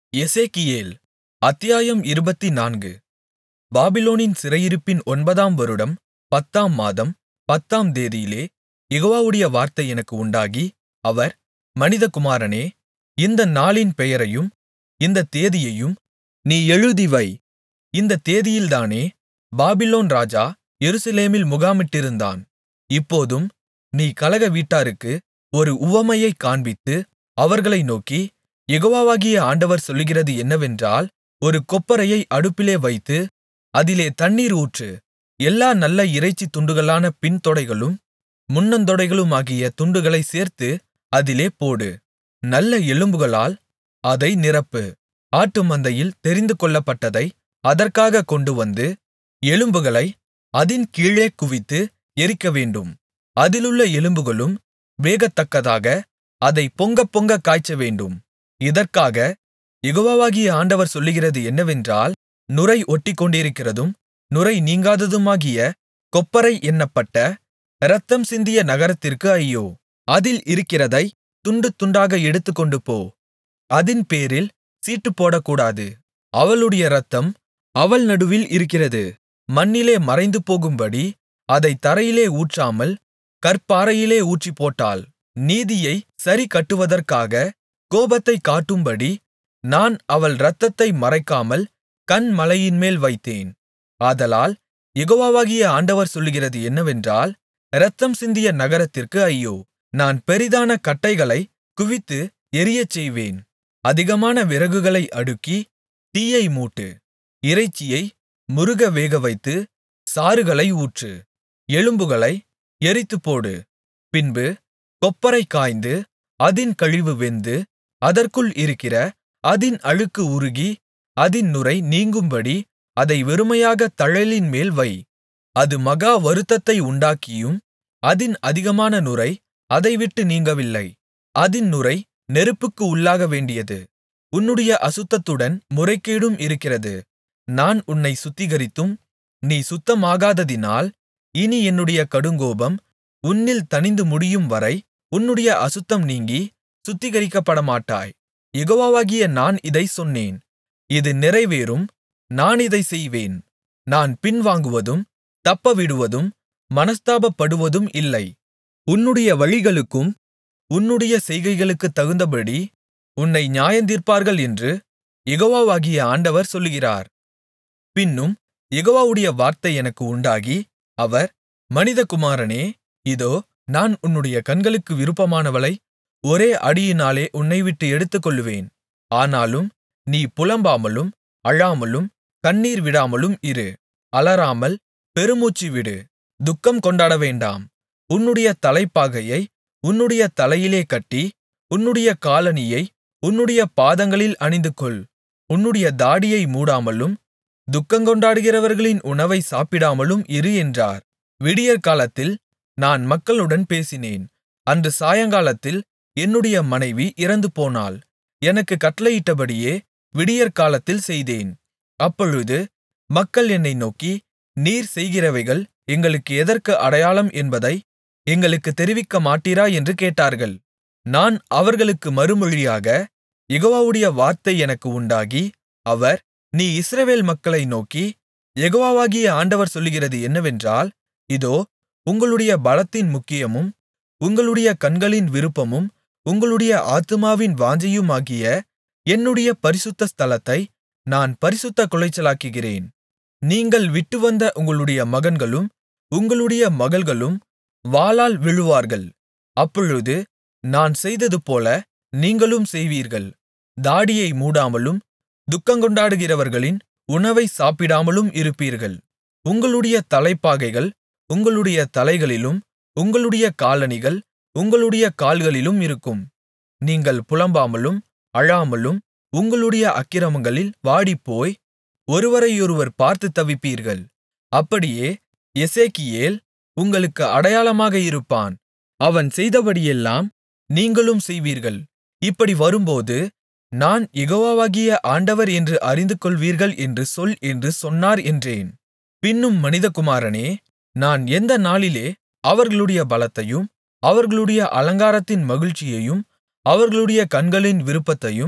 எசேக்கியேல் அத்தியாயம் இருபத்துநான்கு பாபிலோனின் சிறையிருப்பின் ஒன்பதாம் வருடம் பத்தாம் மாதம் பத்தாம் தேதியிலே யெகோவாவுடைய வார்த்தை எனக்கு உண்டாகி அவர் மனிதகுமாரனே இந்த நாளின் பெயரையும் இந்தத் தேதியையும் நீ எழுதிவை இந்தத் தேதியில்தானே பாபிலோன் ராஜா எருசலேமில் முகாமிட்டிருந்தான் இப்போதும் நீ கலகவீட்டாருக்கு ஒரு உவமையைக் காண்பித்து அவர்களை நோக்கி யெகோவாகிய ஆண்டவர் சொல்லுகிறது என்னவென்றால் ஒரு கொப்பரையை அடுப்பிலே வைத்து அதிலே தண்ணீர் ஊற்று எல்லா நல்ல இறைச்சித் துண்டுகளான பின்தொடைகளும் முன்னந்தொடைகளுமாகிய துண்டுகளைச் சேர்த்து அதிலே போடு நல்ல எலும்புகளால் அதை நிரப்பு ஆட்டுமந்தையில் தெரிந்துகொள்ளப்பட்டதை அதற்காகக் கொண்டுவந்து எலும்புகளை அதின் கீழே குவித்து எரிக்கவேண்டும் அதிலுள்ள எலும்புகளும் வேகத்தக்கதாக அதைப் பொங்கப்பொங்கக் காய்ச்சவேண்டும் இதற்காகக் யெகோவாகிய ஆண்டவர் சொல்லுகிறது என்னவென்றால் நுரை ஒட்டிக்கொண்டிருக்கிறதும் நுரை நீங்காததுமாகிய கொப்பரை என்னப்பட்ட இரத்தம் சிந்திய நகரத்திற்கு ஐயோ அதில் இருக்கிறதைத் துண்டு துண்டாக எடுத்துக்கொண்டுபோ அதின்பேரில் சீட்டுப்போடக்கூடாது அவளுடைய இரத்தம் அவள் நடுவில் இருக்கிறது மண்ணிலே மறைந்துபோகும்படி அதைத் தரையிலே ஊற்றாமல் கற்பாறையிலே ஊற்றிப்போட்டாள் நீதியைச் சரிக்கட்டுவதற்காக கோபத்தைக் காட்டும்படி நான் அவள் இரத்தத்தை மறைக்காமல் கன்மலையின்மேல் வைத்தேன் ஆதலால் யெகோவாகிய ஆண்டவர் சொல்லுகிறது என்னவென்றால் இரத்தம் சிந்திய நகரத்திற்கு ஐயோ நான் பெரிதான கட்டைகளைக் குவித்து எரியச்செய்வேன் அதிகமான விறகுகளை அடுக்கி தீயை மூட்டு இறைச்சியை முறுக வேகவைத்து சாறுகளை ஊற்று எலும்புகளை எரித்துப்போடு பின்பு கொப்பரை காய்ந்து அதின் கழிவு வெந்து அதற்குள் இருக்கிற அதின் அழுக்கு உருகி அதின் நுரை நீங்கும்படி அதை வெறுமையாகத் தழலின்மேல் வை அது மகா வருத்தத்தை உண்டாக்கியும் அதின் அதிகமான நுரை அதைவிட்டு நீங்கவில்லை அதின் நுரை நெருப்புக்கு உள்ளாகவேண்டியது உன்னுடைய அசுத்தத்துடன் முறைகேடும் இருக்கிறது நான் உன்னைச் சுத்திகரித்தும் நீ சுத்தமாகாததினால் இனி என்னுடைய கடுங்கோபம் உன்னில் தணிந்து முடியும்வரை உன்னுடைய அசுத்தம் நீங்கி சுத்திகரிக்கப்படமாட்டாய் யெகோவாகிய நான் இதைச் சொன்னேன் இது நிறைவேறும் நான் இதைச் செய்வேன் நான் பின்வாங்குவதும் தப்பவிடுவதும் மனஸ்தாபப்படுவதும் இல்லை உன்னுடைய வழிகளுக்கும் உன்னுடைய செய்கைகளுக்குத் தகுந்தபடி உன்னை நியாயந்தீர்ப்பார்கள் என்று யெகோவாகிய ஆண்டவர் சொல்லுகிறார் பின்னும் யெகோவாவுடைய வார்த்தை எனக்கு உண்டாகி அவர் மனிதகுமாரனே இதோ நான் உன்னுடைய கண்களுக்கு விருப்பமானவளை ஒரே அடியினாலே உன்னைவிட்டு எடுத்துக்கொள்ளுவேன் ஆனாலும் நீ புலம்பாமலும் அழாமலும் கண்ணீர் விடாமலும் இரு அலறாமல் பெருமூச்சு விடு துக்கம் கொண்டாடவேண்டாம் உன்னுடைய தலைப்பாகையை உன்னுடைய தலையிலே கட்டி உன்னுடைய காலணியை உன்னுடைய பாதங்களில் அணிந்துகொள் உன்னுடைய தாடியை மூடாமலும் துக்கங்கொண்டாடுகிறவர்களின் உணவை சாப்பிடாமலும் இரு என்றார் விடியற்காலத்தில் நான் மக்களுடன் பேசினேன் அன்று சாயங்காலத்தில் என்னுடைய மனைவி இறந்துபோனாள் எனக்குக் கட்டளையிட்டபடியே விடியற்காலத்தில் செய்தேன் அப்பொழுது மக்கள் என்னை நோக்கி நீர் செய்கிறவைகள் எங்களுக்கு எதற்கு அடையாளம் என்பதை எங்களுக்குத் தெரிவிக்கமாட்டீரா என்று கேட்டார்கள் நான் அவர்களுக்கு மறுமொழியாக யெகோவாவுடைய வார்த்தை எனக்கு உண்டாகி அவர் நீ இஸ்ரவேல் மக்களை நோக்கி யெகோவாகிய ஆண்டவர் சொல்லுகிறது என்னவென்றால் இதோ உங்களுடைய பலத்தின் முக்கியமும் உங்களுடைய கண்களின் விருப்பமும் உங்களுடைய ஆத்துமாவின் வாஞ்சையுமாகிய என்னுடைய பரிசுத்த ஸ்தலத்தை நான் பரிசுத்த குலைச்சலாக்குகிறேன் நீங்கள் விட்டுவந்த உங்களுடைய மகன்களும் உங்களுடைய மகள்களும் வாளால் விழுவார்கள் அப்பொழுது நான் செய்ததுபோல நீங்களும் செய்வீர்கள் தாடியை மூடாமலும் துக்கங்கொண்டாடுகிறவர்களின் உணவை சாப்பிடாமலும் இருப்பீர்கள் உங்களுடைய தலைப்பாகைகள் உங்களுடைய தலைகளிலும் உங்களுடைய காலணிகள் உங்களுடைய கால்களிலும் இருக்கும் நீங்கள் புலம்பாமலும் அழாமலும் உங்களுடைய அக்கிரமங்களில் வாடிப்போய் ஒருவரையொருவர் பார்த்துத் தவிப்பீர்கள் அப்படியே எசேக்கியேல் உங்களுக்கு அடையாளமாக இருப்பான் அவன் செய்தபடியெல்லாம் நீங்களும் செய்வீர்கள் இப்படி வரும்போது நான் யெகோவாகிய ஆண்டவர் என்று அறிந்துகொள்வீர்கள் என்று சொல் என்று சொன்னார் என்றேன் பின்னும் மனிதகுமாரனே நான் எந்த நாளிலே அவர்களுடைய பலத்தையும் அவர்களுடைய அலங்காரத்தின் மகிழ்ச்சியையும் அவர்களுடைய கண்களின் விருப்பத்தையும்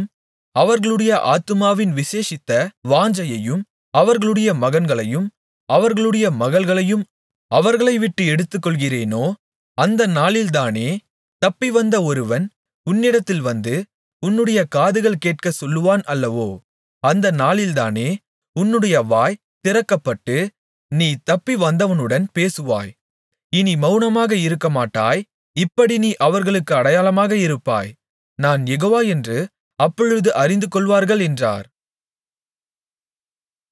அவர்களுடைய ஆத்துமாவின் விசேஷித்த வாஞ்சையையும் அவர்களுடைய மகன்களையும் அவர்களுடைய மகள்களையும் அவர்களைவிட்டு எடுத்துக்கொள்ளுகிறேனோ அந்த நாளில்தானே தப்பிவந்த ஒருவன் உன்னிடத்தில் வந்து உன்னுடைய காதுகள் கேட்கச் சொல்லுவான் அல்லவோ அந்த நாளில்தானே உன்னுடைய வாய் திறக்கப்பட்டு நீ தப்பி வந்தவனுடன் பேசுவாய் இனி மவுனமாக இருக்கமாட்டாய் இப்படி நீ அவர்களுக்கு அடையாளமாக இருப்பாய் நான் யெகோவா என்று அப்பொழுது அறிந்துகொள்வார்கள் என்றார்